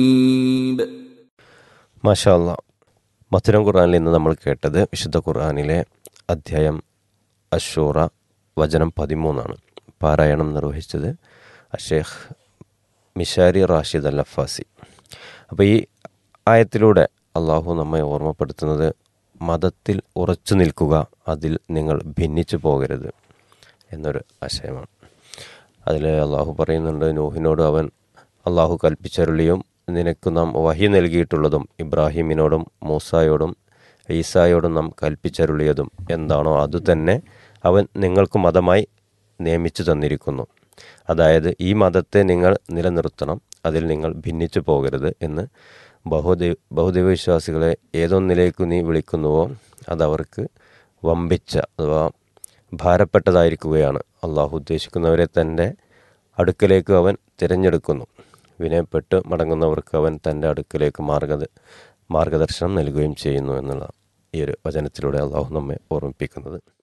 മാഷാ അല്ലാ മധുരം ഖുർആനിൽ ഇന്ന് നമ്മൾ കേട്ടത് വിശുദ്ധ ഖുർആനിലെ അധ്യായം അഷൂറ വചനം പതിമൂന്നാണ് പാരായണം നിർവഹിച്ചത് അഷേഖ് മിഷാരി റാഷിദ് അൽ അഫാസി അപ്പോൾ ഈ ആയത്തിലൂടെ അള്ളാഹു നമ്മെ ഓർമ്മപ്പെടുത്തുന്നത് മതത്തിൽ ഉറച്ചു നിൽക്കുക അതിൽ നിങ്ങൾ ഭിന്നിച്ചു പോകരുത് എന്നൊരു ആശയമാണ് അതിൽ അള്ളാഹു പറയുന്നുണ്ട് നൂഹിനോട് അവൻ അള്ളാഹു കൽപ്പിച്ചരുളിയും നിനക്ക് നാം വഹി നൽകിയിട്ടുള്ളതും ഇബ്രാഹിമിനോടും മൂസായോടും ഈസായോടും നാം കൽപ്പിച്ചരുളിയതും എന്താണോ അതുതന്നെ അവൻ നിങ്ങൾക്ക് മതമായി നിയമിച്ചു തന്നിരിക്കുന്നു അതായത് ഈ മതത്തെ നിങ്ങൾ നിലനിർത്തണം അതിൽ നിങ്ങൾ ഭിന്നിച്ചു പോകരുത് എന്ന് ബഹുദൈവ ബഹുദൈവ വിശ്വാസികളെ ഏതൊന്നിലേക്ക് നീ വിളിക്കുന്നുവോ അതവർക്ക് വമ്പിച്ച അഥവാ ഭാരപ്പെട്ടതായിരിക്കുകയാണ് അള്ളാഹു ഉദ്ദേശിക്കുന്നവരെ തൻ്റെ അടുക്കലേക്ക് അവൻ തിരഞ്ഞെടുക്കുന്നു വിനയപ്പെട്ട് മടങ്ങുന്നവർക്ക് അവൻ തൻ്റെ അടുക്കലേക്ക് മാർഗ മാർഗദർശനം നൽകുകയും ചെയ്യുന്നു എന്നുള്ള ഈ ഒരു വചനത്തിലൂടെ അള്ളാഹു നമ്മെ ഓർമ്മിപ്പിക്കുന്നത്